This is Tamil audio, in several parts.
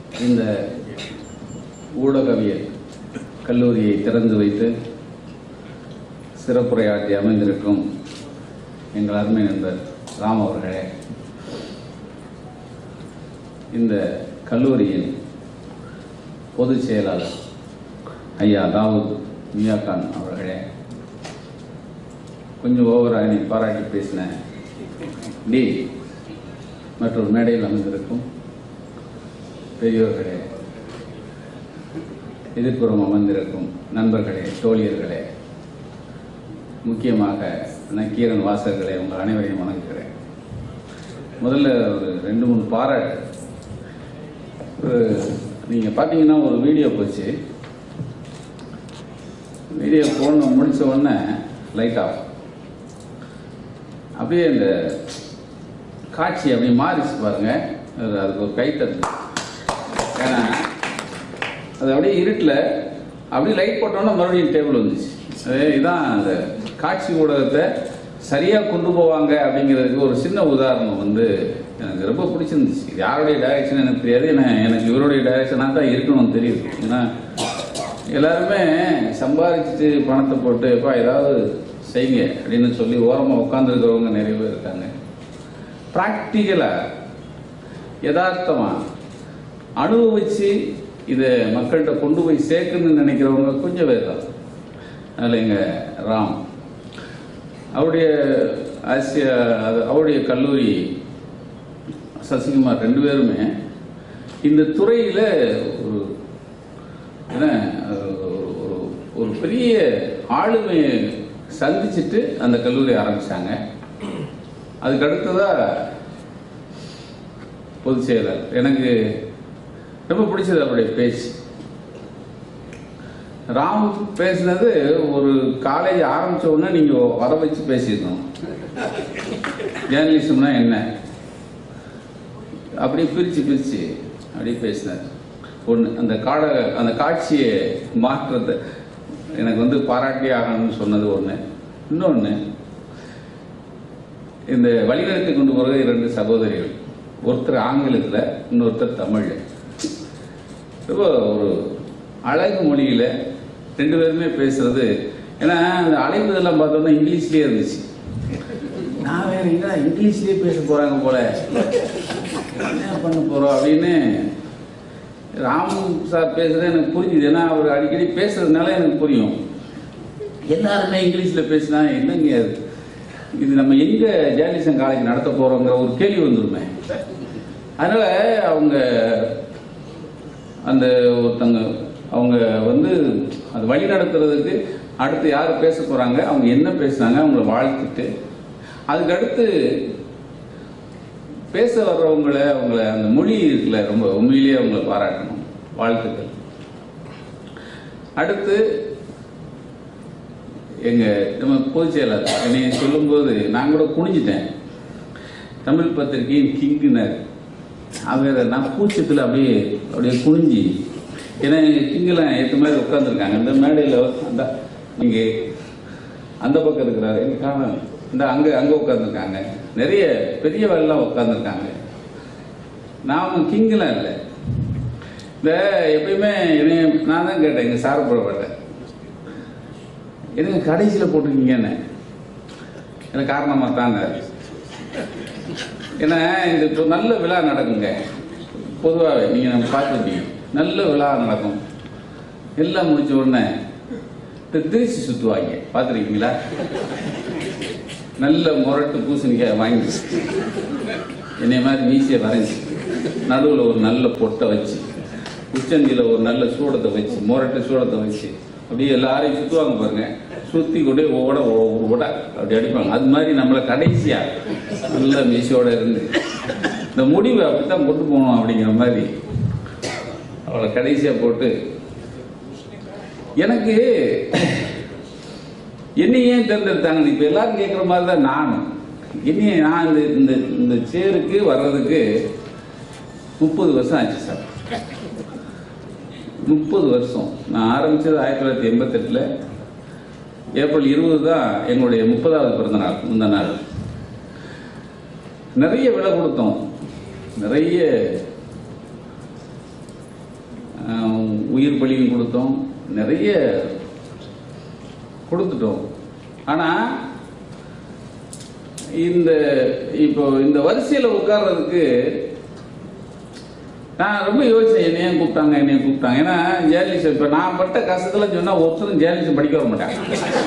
இந்த ஊடகவியல் கல்லூரியை திறந்து வைத்து சிறப்புரையாற்றி அமைந்திருக்கும் எங்கள் அருமை நண்பர் ராம் அவர்களே இந்த கல்லூரியின் பொதுச் செயலாளர் ஐயா தாவூத் மியாகான் அவர்களே கொஞ்சம் ஓவராக நீ பாராட்டி பேசின டி மற்றும் மேடையில் அமர்ந்திருக்கும் பெரியோர்களே எதிர்ப்புறம் அமர்ந்திருக்கும் நண்பர்களே தோழியர்களே முக்கியமாக நக்கீரன் வாசகர்களே உங்கள் அனைவரையும் வணங்குகிறேன் முதல்ல ஒரு ரெண்டு மூணு பாராட்டு ஒரு நீங்கள் பார்த்தீங்கன்னா ஒரு வீடியோ போச்சு வீடியோ போன முடிச்ச உடனே லைட் ஆஃப் அப்படியே இந்த காட்சி அப்படி மாறிச்சு பாருங்க அது அதுக்கு ஒரு கைத்தட்டு ஏன்னா அது அப்படியே இருட்டில் அப்படியே லைட் போட்டோன்னா மறுபடியும் டேபிள் வந்துச்சு அது இதான் அந்த காட்சி ஊடகத்தை சரியாக கொண்டு போவாங்க அப்படிங்கிறதுக்கு ஒரு சின்ன உதாரணம் வந்து எனக்கு ரொம்ப பிடிச்சிருந்துச்சு இது யாருடைய டைரக்ஷன் எனக்கு தெரியாது ஏன்னா எனக்கு இவருடைய டைரக்ஷனாக தான் இருக்கணும்னு தெரியுது ஏன்னா எல்லாருமே சம்பாதிச்சுட்டு பணத்தை போட்டு எப்பா ஏதாவது செய்யுங்க அப்படின்னு சொல்லி ஓரமாக உட்காந்துருக்கிறவங்க நிறைய பேர் இருக்காங்க ப்ராக்டிக்கலாக யதார்த்தமாக அனுபவிச்சு இதை மக்கள்கிட்ட கொண்டு போய் சேர்க்கணும்னு நினைக்கிறவங்க கொஞ்சம் பேர் தான் அதில் எங்கள் ராம் அவருடைய ஆசிய அது அவருடைய கல்லூரி சசிகுமார் ரெண்டு பேருமே இந்த துறையில் ஒரு என்ன அது ஒரு- ஒரு ஒரு பெரிய ஆளுமையை சந்திச்சுட்டு அந்த கல்லூரி ஆரம்பிச்சாங்க அதுக்கு அடுத்ததா பொதுச் செயலர் எனக்கு ரொம்ப பிடிச்சது அவருடைய பேச்சு ராம் பேசினது ஒரு காலேஜ் ஆரம்பிச்ச உடனே நீங்க வர வச்சு பேசியிருக்கணும் ஜேர்னலிசம்னா என்ன அப்படியே பிரிச்சு பிரிச்சு அப்படியே பேசினார் ஒன்று அந்த காட அந்த காட்சியை மாற்றத்தை எனக்கு வந்து பாராட்டி ஆகணும்னு சொன்னது ஒன்று இன்னொன்று இந்த வழிநடத்தி கொண்டு போகிறது இரண்டு சகோதரிகள் ஒருத்தர் ஆங்கிலத்தில் இன்னொருத்தர் தமிழ் ரொம்ப ஒரு அழகு மொழியில ரெண்டு பேருமே பேசுறது ஏன்னா அந்த அழைப்புதெல்லாம் பார்த்தோம்னா இங்கிலீஷ்லயே இருந்துச்சு நான் வேற என்ன இங்கிலீஷ்லயே பேச போறாங்க போல என்ன பண்ண போறோம் அப்படின்னு ராம் சார் பேசுறது எனக்கு புரிஞ்சுது ஏன்னா அவர் அடிக்கடி பேசுறதுனால எனக்கு புரியும் எல்லாருமே இங்கிலீஷ்ல பேசினா என்னங்க அது இது நம்ம எங்க ஜேர்னலிசம் காலேஜ் நடத்த போறோங்கிற ஒரு கேள்வி வந்துருமே அதனால அவங்க அந்த ஒருத்தங்க அவங்க வந்து அது வழி நடத்துறதுக்கு அடுத்து யார் பேச போறாங்க அவங்க என்ன பேசுனாங்க அவங்கள வாழ்த்துட்டு அதுக்கு அடுத்து பேச வர்றவங்கள அவங்கள அந்த மொழி இருக்குல்ல ரொம்ப உண்மையிலேயே அவங்கள பாராட்டணும் வாழ்த்துக்கள் அடுத்து எங்க நம்ம பொதுச் செயலாளர் என்னை சொல்லும்போது நான் கூட குனிஞ்சிட்டேன் தமிழ் பத்திரிகையின் கிங்குனர் அவங்க நான் கூச்சத்தில் அப்படியே அப்படியே குனிஞ்சி ஏன்னா கிங்கெல்லாம் ஏற்ற மாதிரி உட்காந்துருக்காங்க அந்த மேடையில் அந்த இங்கே அந்த பக்கம் இருக்கிறாரு எங்க காண இந்த அங்கே அங்கே உட்காந்துருக்காங்க நிறைய பெரியவெல்லாம் உட்காந்துருக்காங்க நாம கிங்கெல்லாம் இல்லை இந்த எப்பயுமே என்னைய நான் தான் கேட்டேன் எங்கள் சார் போடப்பட்டேன் எனக்கு கடைசியில் போட்டிருக்கீங்கன்னு எனக்கு காரணமாக தாங்க ஏன்னா இது இப்போ நல்ல விழா நடக்குங்க பொதுவாகவே நீங்கள் நம்ம பார்த்துருப்பீங்க நல்ல விழா நடக்கும் எல்லாம் முடிச்ச உடனே இந்த திருச்சி சுற்றுவாங்க பார்த்துருக்கீங்களா நல்ல முரட்டு பூசணிக்காய் வாங்கி என்னை மாதிரி மீசியை வரைஞ்சி நடுவில் ஒரு நல்ல பொட்டை வச்சு உச்சந்தியில் ஒரு நல்ல சூடத்தை வச்சு முரட்டு சூடத்தை வச்சு அப்படியே எல்லாரையும் சுற்றுவாங்க பாருங்க சுற்றி கொண்டே ஓட ஒரு உட அப்படி அடிப்பாங்க அது மாதிரி நம்மளை கடைசியா நல்ல மீசையோட இருந்து இந்த முடிவை அப்படித்தான் கொண்டு போகணும் அப்படிங்கிற மாதிரி அவளை கடைசியா போட்டு எனக்கு என்னை ஏன் தேர்ந்தெடுத்தாங்க இப்ப எல்லாரும் கேட்குற மாதிரி தான் நானும் என்னைய நான் இந்த இந்த இந்த சேருக்கு வர்றதுக்கு முப்பது வருஷம் ஆச்சு சார் முப்பது வருஷம் நான் ஆரம்பிச்சது ஆயிரத்தி தொள்ளாயிரத்தி எண்பத்தெட்டில் ஏப்ரல் இருபது தான் எங்களுடைய முப்பதாவது பிறந்த நாள் இந்த நாள் நிறைய விலை கொடுத்தோம் நிறைய உயிர் பலியும் கொடுத்தோம் நிறைய கொடுத்துட்டோம் ஆனா இந்த இப்போ இந்த வரிசையில உட்கார்றதுக்கு நான் ரொம்ப யோசிச்சேன் என்னைய கூப்பிட்டாங்க என்னைய கூப்பிட்டாங்க ஏன்னா ஜேர்னலிஸ்ட் இப்ப நான் பட்ட கஷ்டத்துல சொன்னா ஒருத்தரும் ஜேர்னலிஸ்ட் படிக்க வர மாட்டாங்க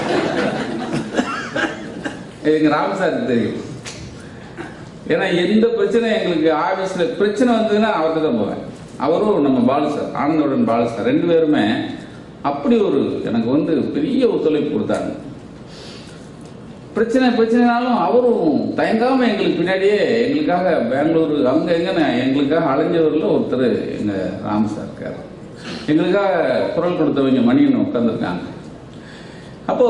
இது எங்க ராமசாருக்கு தெரியும் ஏன்னா எந்த பிரச்சனை எங்களுக்கு ஆபீஸ்ல பிரச்சனை வந்ததுன்னா அவர்கிட்ட தான் போவேன் அவரும் நம்ம பாலு சார் ஆனந்தவுடன் பாலு சார் ரெண்டு பேருமே அப்படி ஒரு எனக்கு வந்து பெரிய ஒத்துழைப்பு கொடுத்தாங்க பிரச்சனை பிரச்சனைனாலும் அவரும் தயங்காம எங்களுக்கு பின்னாடியே எங்களுக்காக பெங்களூரு அங்க எங்கன்னு எங்களுக்காக அலைஞ்சவர்ல ஒருத்தர் எங்க ராம் சார் இருக்காரு எங்களுக்காக குரல் கொடுத்தவங்க மணியன் உட்கார்ந்துருக்காங்க அப்போ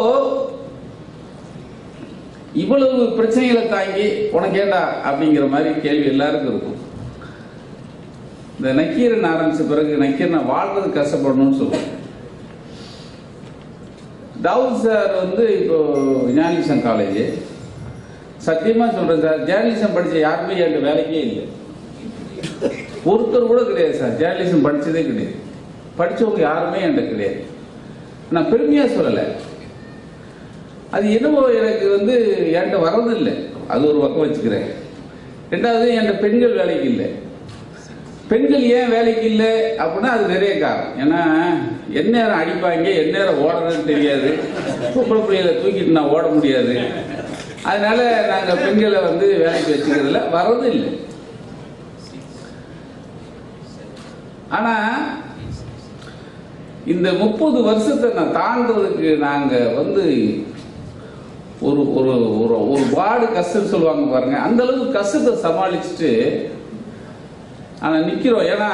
இவ்வளவு பிரச்சனைகளை தாங்கி உனக்கு ஏண்டா அப்படிங்கிற மாதிரி கேள்வி எல்லாருக்கும் இருக்கும் இந்த நக்கீரன் ஆரம்பிச்ச பிறகு நக்கீரன் வாழ்றது கஷ்டப்படணும்னு சொல்லுவோம் தாவூத் சார் வந்து இப்போ ஞானிசம் காலேஜ் சத்தியமா சொல்றேன் சார் ஜேர்னலிசம் படிச்ச யாருமே என்கிட்ட வேலைக்கே இல்லை ஒருத்தர் கூட கிடையாது சார் ஜேர்னலிசம் படிச்சதே கிடையாது படிச்சவங்க யாருமே என்கிட்ட கிடையாது நான் பெருமையா சொல்லலை அது என்னவோ எனக்கு வந்து என்கிட்ட வர்றதில்லை அது ஒரு பக்கம் வச்சுக்கிறேன் ரெண்டாவது என்கிட்ட பெண்கள் வேலைக்கு இல்லை பெண்கள் ஏன் வேலைக்கு இல்லை அப்படின்னா அது நிறைய காரணம் ஏன்னா எந்நேரம் அடிப்பாங்க எந்நேரம் ஓடுறதுன்னு தெரியாது பொம்பளை பிள்ளைகளை தூக்கிட்டு நான் ஓட முடியாது அதனால நாங்க பெண்களை வந்து வேலைக்கு வச்சுக்கிறதுல வர்றது இல்லை ஆனா இந்த முப்பது வருஷத்தை நான் தாண்டதுக்கு நாங்க வந்து ஒரு ஒரு ஒரு ஒரு வார்டு கஷ்டம் சொல்லுவாங்க பாருங்க அந்த அளவுக்கு கஷ்டத்தை சமாளிச்சுட்டு ஆனா நிக்கிறோம் ஏன்னா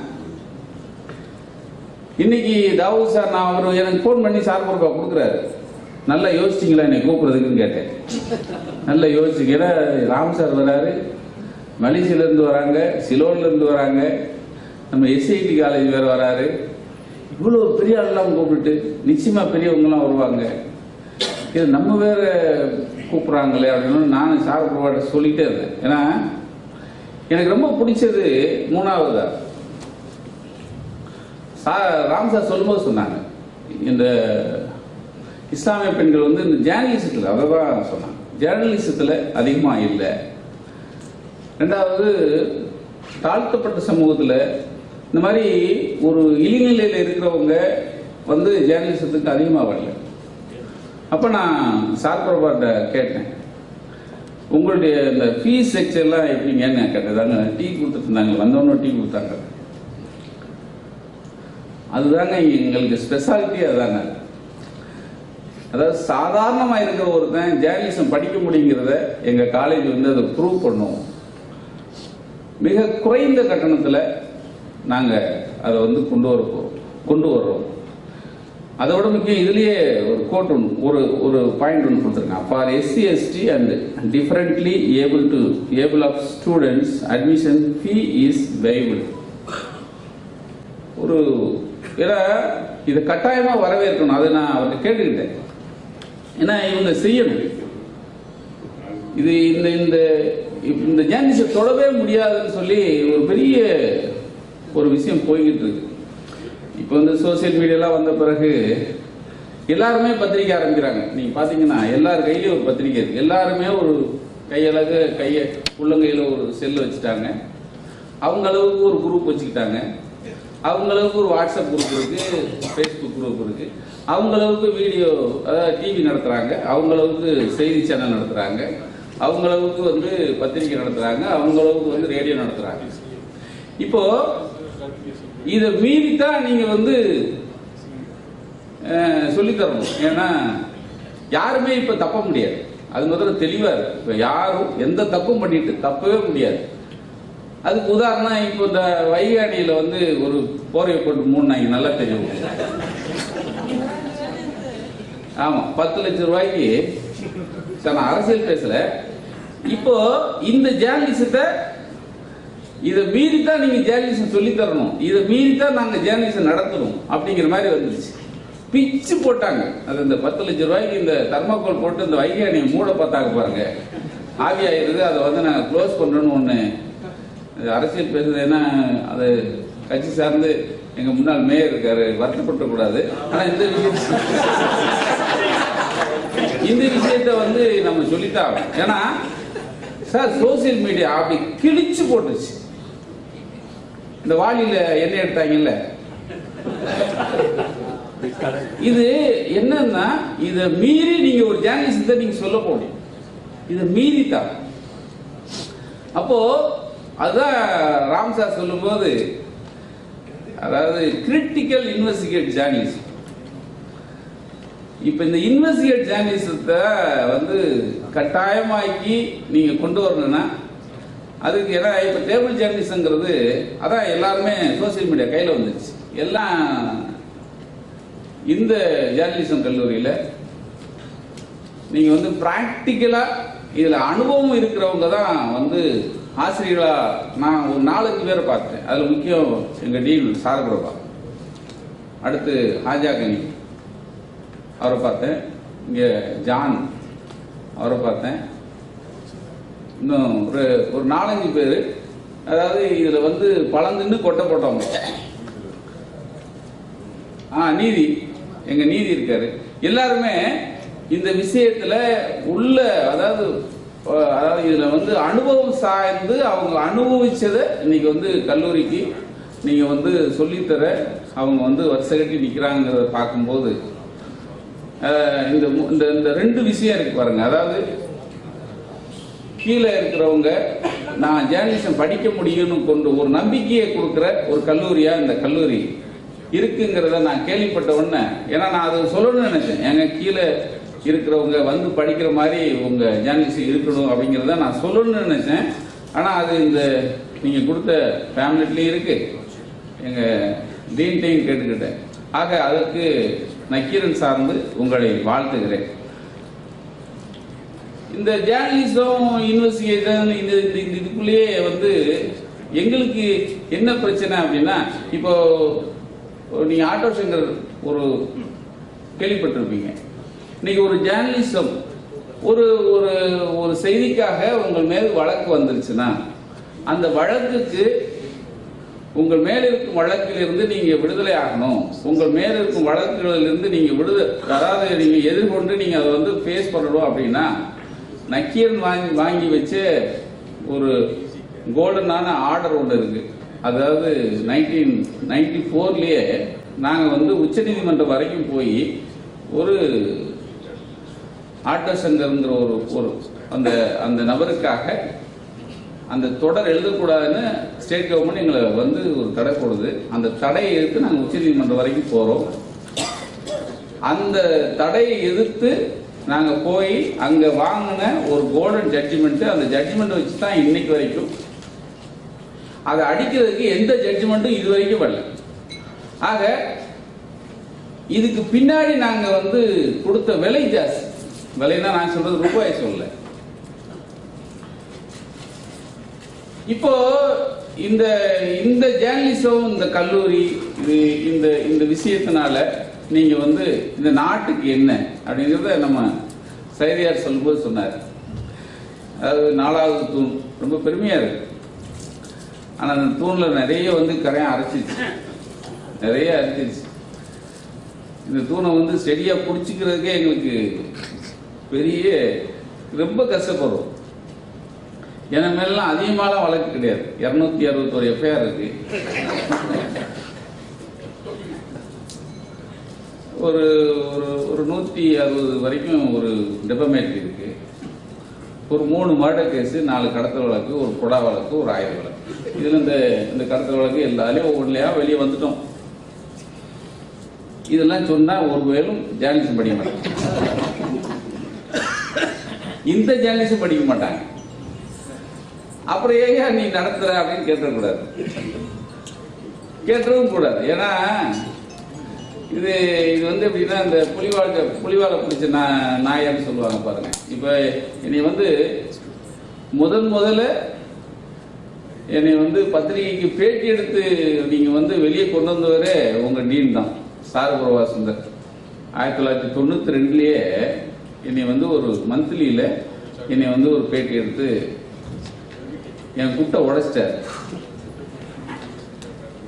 இன்னைக்கு தாவூத் சார் நான் அவர் எனக்கு ஃபோன் பண்ணி சார் பொறுப்பா கொடுக்குறாரு நல்லா யோசிச்சிங்களா என்னை கூப்பிடுறதுக்குன்னு கேட்டேன் நல்லா யோசிச்சுங்க ஏன்னா ராம் சார் வராரு மலேசியில இருந்து வராங்க சிலோன்ல இருந்து வராங்க நம்ம எஸ்ஐடி காலேஜ் வேற வராரு இவ்வளவு பெரிய ஆள்லாம் கூப்பிட்டு நிச்சயமா பெரியவங்கலாம் வருவாங்க இது நம்ம வேற கூப்பிடுறாங்களே அப்படின்னு நானும் சார் பொறுப்பாட்ட சொல்லிட்டே இருந்தேன் ஏன்னா எனக்கு ரொம்ப பிடிச்சது மூணாவதா சார் ராம் சார் சொல்லும்போது சொன்னாங்க இந்த இஸ்லாமிய பெண்கள் வந்து இந்த ஜேர்னலிசத்தில் அதை தான் சொன்னாங்க ஜேர்னலிசத்தில் அதிகமாக இல்லை ரெண்டாவது தாழ்த்தப்பட்ட சமூகத்தில் இந்த மாதிரி ஒரு இழிநிலையில் இருக்கிறவங்க வந்து ஜேர்னலிசத்துக்கு அதிகமாக வரல அப்போ நான் சார் பிரபாட்ட கேட்டேன் உங்களுடைய இந்த ஃபீஸ் செக்ஷன்லாம் எப்படிங்கன்னு கேட்டதாங்க டீ கொடுத்துட்டு இருந்தாங்க வந்தவொன்னே டீ கொடுத்தாங்க அதுதாங்க எங்களுக்கு ஸ்பெஷாலிட்டி அதுதாங்க அதாவது சாதாரணமாக இருக்கிற ஒருத்தன் ஜேர்னலிசம் படிக்க முடியுங்கிறத எங்கள் காலேஜ் வந்து அதை ப்ரூவ் பண்ணுவோம் மிக குறைந்த கட்டணத்தில் நாங்கள் அதை வந்து கொண்டு வர போகிறோம் கொண்டு வர்றோம் அதோட முக்கியம் இதுலயே ஒரு கோட் ஒன்று ஒரு ஒரு பாயிண்ட் ஒன்று கொடுத்துருக்காங்க for SC ST and differently able to able of students admission fee is viable ஒரு ஏன்னா இதை கட்டாயமா வரவேற்கணும் அதை நான் அவர்கிட்ட கேட்டுக்கிட்டேன் ஏன்னா இவங்க செய்யணும் இது இந்த இந்த இந்த ஜேர்னலிஸ்டை தொடவே முடியாதுன்னு சொல்லி ஒரு பெரிய ஒரு விஷயம் போய்கிட்டு இருக்கு இப்போ வந்து சோசியல் மீடியாலாம் வந்த பிறகு எல்லாருமே பத்திரிக்கை ஆரம்பிக்கிறாங்க நீங்க பாத்தீங்கன்னா எல்லார் கையிலயும் ஒரு பத்திரிக்கை இருக்கு எல்லாருமே ஒரு கையளவு கைய உள்ளங்கையில ஒரு செல் வச்சுட்டாங்க அவங்க அளவுக்கு ஒரு குரூப் வச்சுக்கிட்டாங்க அவங்க அளவுக்கு ஒரு வாட்ஸ்அப் குரூப் இருக்கு ஃபேஸ்புக் குரூப் இருக்கு அவங்க அளவுக்கு வீடியோ அதாவது டிவி நடத்துறாங்க அவங்க அளவுக்கு செய்தி சேனல் நடத்துறாங்க அவங்க அளவுக்கு வந்து பத்திரிக்கை நடத்துறாங்க அவங்க அளவுக்கு வந்து ரேடியோ நடத்துறாங்க இப்போ இதை மீறித்தான் நீங்க வந்து அஹ், சொல்லித் தரணும் ஏன்னா யாருமே இப்ப தப்ப முடியாது அது முதல்ல தெளிவா இருக்கு இப்ப யாரும் எந்த தப்பும் பண்ணிட்டு தப்பவே முடியாது அதுக்கு உதாரணம் இப்போ இந்த வைகாடியில வந்து ஒரு போரையை போட்டு மூணு நல்லா தெரியும் ஆமா பத்து லட்சம் ரூபாய்க்கு சார் நான் அரசியல் பேசல இப்போ இந்த ஜேர்னலிசத்தை இதை மீறி தான் நீங்க ஜேர்னலிசம் சொல்லி தரணும் இதை மீறி தான் நாங்க ஜேர்னலிசம் நடத்தணும் அப்படிங்கிற மாதிரி வந்துருச்சு பிச்சு போட்டாங்க அது இந்த பத்து லட்சம் ரூபாய்க்கு இந்த தர்மாக்கோல் போட்டு இந்த வைகை அணியை மூட பார்த்தாங்க பாருங்க ஆவியாயிருது அதை வந்து நாங்க க்ளோஸ் பண்றோம்னு ஒண்ணு இது அரசியல் பேசுறது ஏன்னா அது கட்சி சார்ந்து எங்க முன்னாள் மேயர் இருக்காரு வருத்தப்பட்ட கூடாது ஆனா இந்த விஷயம் இந்த விஷயத்த வந்து நம்ம சொல்லித்தான் ஆகணும். ஏன்னா சார் சோசியல் மீடியா அப்படி கிழிச்சு போட்டுச்சு இந்த வாளியில எண்ணெய் எடுத்தாங்கல்ல இது என்னன்னா இத மீறி நீங்க ஒரு ஜேர்னலிஸ்ட் நீங்க சொல்ல போகணும் இதை மீறி தான் அப்போ அதுதான் ராம் சார் சொல்லும்போது அதாவது கிரிட்டிக்கல் இன்வெஸ்டிகேட் ஜேர்னலிஸ்ட் இப்ப இந்த இன்வெஸ்டிகேட் ஜேர்னலிசத்தை வந்து கட்டாயமாக்கி நீங்க கொண்டு வரணும்னா அதுக்கு ஏன்னா இப்ப டேபிள் ஜேர்னலிசங்கிறது அதான் எல்லாருமே சோசியல் மீடியா கையில வந்துருச்சு எல்லாம் இந்த ஜேர்னலிசம் கல்லூரியில நீங்க வந்து பிராக்டிக்கலா இதுல அனுபவம் இருக்கிறவங்க தான் வந்து ஆசிரியர்களா நான் ஒரு நாலஞ்சு பேரை பார்த்தேன் அதுல முக்கியம் எங்க டீன் சாரபிரபா அடுத்து ஹாஜா கனி அவரை பார்த்தேன் இங்க ஜான் அவரை பார்த்தேன் இன்னும் ஒரு ஒரு நாலஞ்சு பேர் அதாவது இதுல வந்து பழந்துன்னு கொட்டை போட்டவங்க ஆ நீதி எங்க நீதி இருக்காரு எல்லாருமே இந்த விஷயத்துல உள்ள அதாவது அஹ், அதாவது இதுல வந்து அனுபவம் சார்ந்து அவங்க அனுபவிச்சதை இன்னைக்கு வந்து கல்லூரிக்கு நீங்க வந்து சொல்லித்தர அவங்க வந்து வருஷ கட்டி நிக்கிறாங்கிறத பார்க்கும்போது அஹ், இந்த மு- இந்த இந்த ரெண்டு விஷயம் இருக்கு பாருங்க அதாவது கீழே இருக்கிறவங்க நான் ஜேர்னலிசம் படிக்க முடியும்னு கொண்டு ஒரு நம்பிக்கையை கொடுக்கிற ஒரு கல்லூரியா இந்த கல்லூரி இருக்குங்கிறத நான் கேள்விப்பட்ட உடனே ஏன்னா நான் அது சொல்லணும்னு நினைச்சேன் எங்க கீழே இருக்கிறவங்க வந்து படிக்கிற மாதிரி உங்க ஜேர்னலிசம் இருக்கணும் அப்படிங்கிறத நான் சொல்லணும்னு நினைச்சேன் ஆனா அது இந்த நீங்க கொடுத்த ஃபேமிலிட்லயும் இருக்கு எங்க டீன்ட்டையும் கேட்டுக்கிட்டேன் ஆக அதற்கு நக்கீரன் சார்ந்து உங்களை வாழ்த்துகிறேன் இந்த ஜேர்னலிசம் இன்வெஸ்டிகேஷன் இந்த இந்த- இந்த இதுக்குள்ளேயே வந்து எங்களுக்கு என்ன பிரச்சனை அப்படின்னா இப்போ நீங்க ஆட்டோ சங்கர் ஒரு கேள்விப்பட்டிருப்பீங்க இன்னைக்கு ஒரு ஜேர்னலிசம் ஒரு ஒரு ஒரு செய்திக்காக உங்கள் மேல் வழக்கு வந்துருச்சுன்னா அந்த வழக்குக்கு உங்கள் மேல் இருக்கும் வழக்கிலிருந்து நீங்க விடுதலை ஆகணும் உங்கள் மேல் இருக்கும் வழக்குகளிலிருந்து நீங்க விடுதலை அதாவது நீங்க எதிர்கொண்டு நீங்க அதை வந்து ஃபேஸ் பண்ணணும் அப்படின்னா நக்கீரன் வாங்கி வாங்கி வச்ச ஒரு கோல்டனான ஆர்டர் ஒன்று இருக்கு அதாவது நைன்டீன் நைன்டி ஃபோர்லயே நாங்கள் வந்து உச்சநீதிமன்றம் வரைக்கும் போய் ஒரு ஆட்டோ சங்கர்ங்கிற ஒரு ஒரு அந்த அந்த நபருக்காக அந்த தொடர் எழுதக்கூடாதுன்னு ஸ்டேட் கவர்மெண்ட் எங்களை வந்து ஒரு தடை போடுது அந்த தடையை எதிர்த்து நாங்கள் உச்சநீதிமன்றம் வரைக்கும் போகிறோம் அந்த தடையை எதிர்த்து நாங்கள் போய் அங்கே வாங்கின ஒரு கோல்டன் ஜட்ஜ்மெண்ட் அந்த ஜட்ஜ்மெண்ட் வச்சு தான் இன்னைக்கு வரைக்கும் அதை அடிக்கிறதுக்கு எந்த ஜட்ஜ்மெண்ட்டும் இது வரைக்கும் வரல ஆக இதுக்கு பின்னாடி நாங்க வந்து கொடுத்த விலை ஜாஸ்தி விலைன்னா நான் சொல்றது ரூபாய் சொல்லல இப்போ இந்த இந்த ஜேர்னலிசம் இந்த கல்லூரி இது இந்த இந்த விஷயத்தினால நீங்க வந்து இந்த நாட்டுக்கு என்ன அப்படிங்கறத நம்ம சைதியார் சொல்லும்போது சொன்னார் அதாவது நாலாவது தூண் ரொம்ப பெருமையா இருக்கு ஆனா அந்த தூண்ல நிறைய வந்து கரையான் அரைச்சிருச்சு நிறைய அரைச்சிருச்சு இந்த தூணை வந்து செடியா பிடிச்சிக்கிறதுக்கே எங்களுக்கு பெரிய ரொம்ப கஷ்டப்படுறோம் என மேலாம் அதிகமாலாம் வழக்கு கிடையாது இருநூத்தி அறுபத்தோரு எஃப்ஐஆர் இருக்கு ஒரு ஒரு ஒரு நூத்தி அறுபது வரைக்கும் ஒரு டெபமேட் இருக்கு ஒரு மூணு மர்டர் கேஸ் நாலு கடத்தல் வழக்கு ஒரு கொடா வழக்கு ஒரு ஆயுத வழக்கு இதுல இந்த இந்த கடத்தல் வழக்கு எல்லாரையும் ஒவ்வொன்றிலையா வெளியே வந்துட்டோம் இதெல்லாம் சொன்னா ஒரு வேலும் ஜேர்னலிசம் படிக்க மாட்டாங்க இந்த ஜேர்னலிசம் படிக்க மாட்டாங்க அப்புறம் ஏயா நீ நடத்துற அப்படின்னு கேட்டக்கூடாது கேட்டவும் கூடாது ஏன்னா இது இது வந்து எப்படின்னா இந்த புலிவாழ புலிவாலை பிடிச்ச நா நாயர்னு சொல்லுவாங்க பாருங்க இப்போ என்னை வந்து முதன் முதல்ல என்னை வந்து பத்திரிகைக்கு பேட்டி எடுத்து நீங்க வந்து வெளியே கொண்டு வந்தவரே உங்க டீன் தான் சாரபுரவா சுந்தர் ஆயிரத்தி தொள்ளாயிரத்தி தொண்ணூத்தி ரெண்டுலயே என்னை வந்து ஒரு மந்த்லியில என்னை வந்து ஒரு பேட்டி எடுத்து என் குட்டை உடைச்சிட்டார்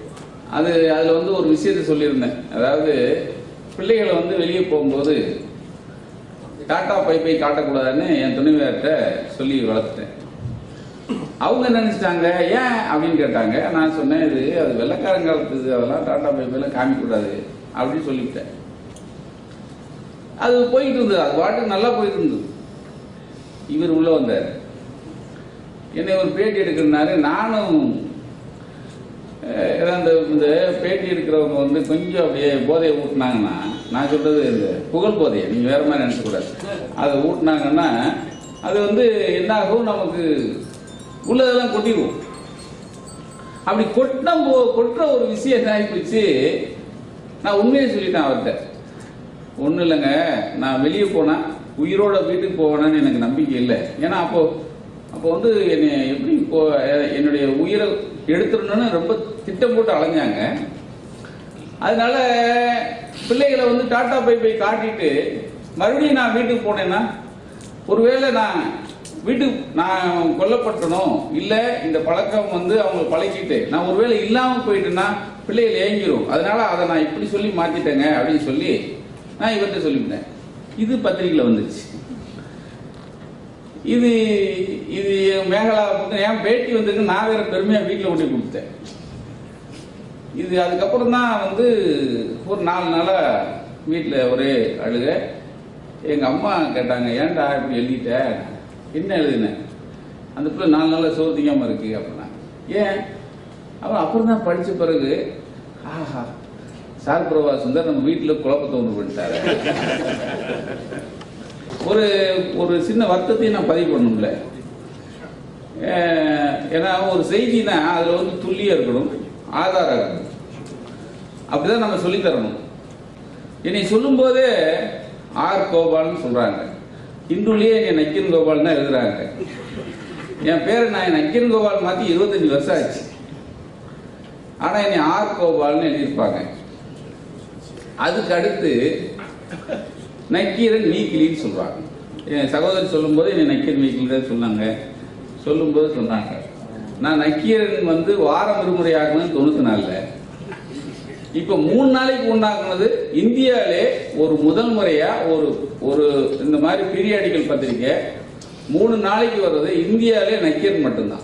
அது அதில் வந்து ஒரு விஷயத்தை சொல்லியிருந்தேன் அதாவது பிள்ளைகளை வந்து வெளியே போகும்போது டாட்டா பைப்பை காட்டக்கூடாதுன்னு என் துணைவியார்கிட்ட சொல்லி வளர்த்துட்டேன் அவங்க என்ன நினைச்சிட்டாங்க ஏன் அப்படின்னு கேட்டாங்க நான் சொன்னேன் இது அது வெள்ளக்காரங்காலத்துக்கு அதெல்லாம் டாட்டா பைப்பெல்லாம் காமிக்கக்கூடாது அப்படின்னு சொல்லிவிட்டேன் அது போயிட்டு இருந்தது அது பாட்டுக்கு நல்லா போயிட்டு இருந்தது இவர் உள்ள வந்தார் என்னை ஒரு பேட்டி எடுக்கிறனாரு நானும் அஹ், ஏதாவது இந்த இந்த பேட்டி எடுக்கிறவங்க வந்து கொஞ்சம் அப்படியே போதையை ஊட்டினாங்கன்னா நான் சொல்றது இந்த புகழ் போதையை நீங்க வேற மாதிரி நினைச்சக்கூடாது அதை ஊட்டினாங்கன்னா அது வந்து என்ன ஆகும் நமக்கு உள்ளதெல்லாம் கொட்டிடுவோம் அப்படி கொட்டின போ- கொட்டுற ஒரு விஷயம் என்ன ஆகிப்போச்சு நான் உண்மையை சொல்லிட்டேன் அவர்கிட்ட ஒன்றும் இல்லைங்க நான் வெளியே போனா உயிரோட வீட்டுக்கு போவேன்னு எனக்கு நம்பிக்கை இல்லை ஏன்னா அப்போ அப்போ வந்து என்னை எப்படி இப்போ எ- என்னுடைய உயிரை எடுத்துடணும்னு ரொம்ப திட்டம் போட்டு அலைஞ்சாங்க அதனால பிள்ளைகளை வந்து டாட்டா பை பை காட்டிட்டு மறுபடியும் நான் வீட்டுக்கு போனேன்னா ஒருவேளை நான் வீட்டுக்கு நான் கொல்லப்பட்டனும் இல்ல இந்த பழக்கம் வந்து அவங்க பழக்கிட்டு நான் ஒருவேளை இல்லாம போயிட்டேன்னா பிள்ளைகள் ஏங்கிரும் அதனால அதை நான் இப்படி சொல்லி மாத்திட்டேங்க அப்படின்னு சொல்லி நான் இவர்கிட்ட சொல்லிவிட்டேன் இது பத்திரிக்கையில் வந்துச்சு இது இது என் மேகலா பக்கம் என் பேட்டி வந்திருக்கு நான் வேற பெருமையா வீட்டில் கொண்டு போய் கொடுத்தேன் இது அதுக்கப்புறம் தான் வந்து ஒரு நாலு நாளா வீட்டில் ஒரே அழுக எங்க அம்மா கேட்டாங்க ஏன்டா இப்படி எழுதிட்ட என்ன எழுதினேன் அந்த பிள்ளை நாலு நாளா சோறு திங்காம இருக்கு அப்படின்னா ஏன் அவன் அப்புறம் தான் படிச்ச பிறகு ஆஹா சார் பிரபா சுந்தர் நம்ம வீட்டில் குழப்பத்தை ஒன்று பண்ணிட்டாரு ஒரு ஒரு சின்ன வருத்தத்தையும் நான் பதிவு பண்ணணும்ல அஹ், ஏன்னா ஒரு செய்தினா அதுல வந்து துல்லியம் இருக்கணும் ஆதாரம் இருக்கணும் அப்படிதான் நம்ம சொல்லி தரணும் என்னை சொல்லும்போதே ஆர் கோபால்னு சொல்றாங்க இந்துலயே என்னை நக்கீரன் கோபால் தான் எழுதுறாங்க என் பேரை நான் நக்கீரன் கோபால் மாத்தி இருபத்தஞ்சு வருஷம் ஆச்சு ஆனா என்னை ஆர் கோபால்னு எழுதியிருப்பாங்க அதுக்கு அடுத்து நக்கீரன் மீக்கிலின்னு சொல்றாங்க என் சகோதரி சொல்லும்போது என்னை நக்கீரன் மீக்கிலி தான் சொன்னாங்க சொல்லும்போது சொன்னாங்க நான் நக்கீரன் வந்து வாரம் விடுமுறை ஆகணும்னு தொண்ணூத்தி நாலுல இப்ப மூணு நாளைக்கு உண்டாக்குனது இந்தியாவிலே ஒரு முதல் முறையா ஒரு ஒரு இந்த மாதிரி பீரியாடிக்கல் பத்திரிக்கை மூணு நாளைக்கு வர்றது இந்தியாவிலே நக்கீரன் மட்டும்தான்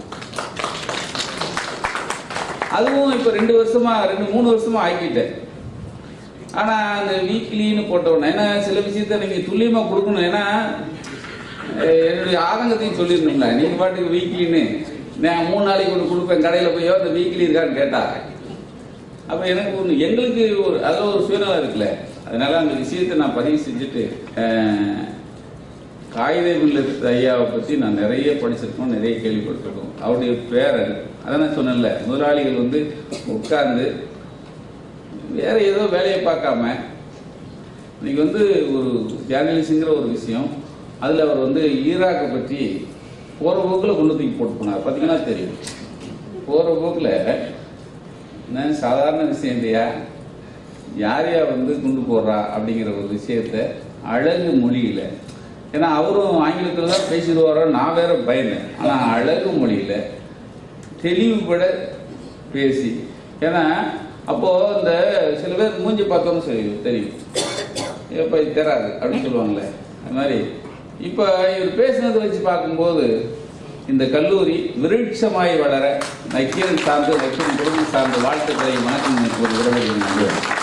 அதுவும் இப்ப ரெண்டு வருஷமா ரெண்டு மூணு வருஷமா ஆக்கிட்டேன் ஆனா அந்த வீக்லின்னு போட்டவன ஏன்னா சில விஷயத்த நீங்க துல்லியமா கொடுக்கணும் ஏன்னா அஹ், என்னுடைய ஆதங்கத்தையும் சொல்லிடணும்ல நீங்க பாட்டுக்கு வீக்லின்னு நான் மூணு நாளைக்கு ஒன்று கொடுப்பேன் கடையில போய் அந்த வீக்லி இருக்கான்னு கேட்டா அப்ப எனக்கு ஒன்று எங்களுக்கு ஒரு அதில் ஒரு சுயநலம் இருக்குல்ல அதனால அந்த விஷயத்தை நான் பதிவு செஞ்சுட்டு அஹ், காகித மில்லத் ஐயாவை பற்றி நான் நிறைய படிச்சிருக்கோம் நிறைய கேள்விப்பட்டிருக்கோம் அவருடைய பேரன் அதான் நான் சொன்னேன்ல முதலாளிகள் வந்து உட்கார்ந்து வேற ஏதோ வேலையை பார்க்காம இன்னைக்கு வந்து ஒரு ஜேர்னலிஸ்ட்ங்கிற ஒரு விஷயம் அதில் அவர் வந்து ஈராக்கை பற்றி போகிற போக்கில் கொண்டு தூக்கி போட்டு போனார் பார்த்தீங்கன்னா தெரியும் போகிற போக்கில் என்ன சாதாரண விஷயம் இல்லையா யார் யார் வந்து கொண்டு போடுறா அப்படிங்கிற ஒரு விஷயத்த அழகு மொழியில ஏன்னா அவரும் ஆங்கிலத்தில் தான் பேசிடுவாரோ நான் வேற பயந்தேன் ஆனால் அழகு மொழியில தெளிவுபட பேசி ஏன்னா அப்போ இந்த சில பேர் மூஞ்சி பார்த்தோம்னு சரி தெரியும் எப்போ இது தெரியாது அப்படின்னு சொல்லுவாங்களே அது மாதிரி இப்போ இவர் பேசினதை வச்சு பார்க்கும்போது இந்த கல்லூரி விருட்சமாய் வளர நக்கீரன் சார்ந்து நக்கீரன் குடும்பம் சார்ந்த வாழ்த்துக்களை வணக்கம் ஒரு விரைவில் நம்புகிறேன்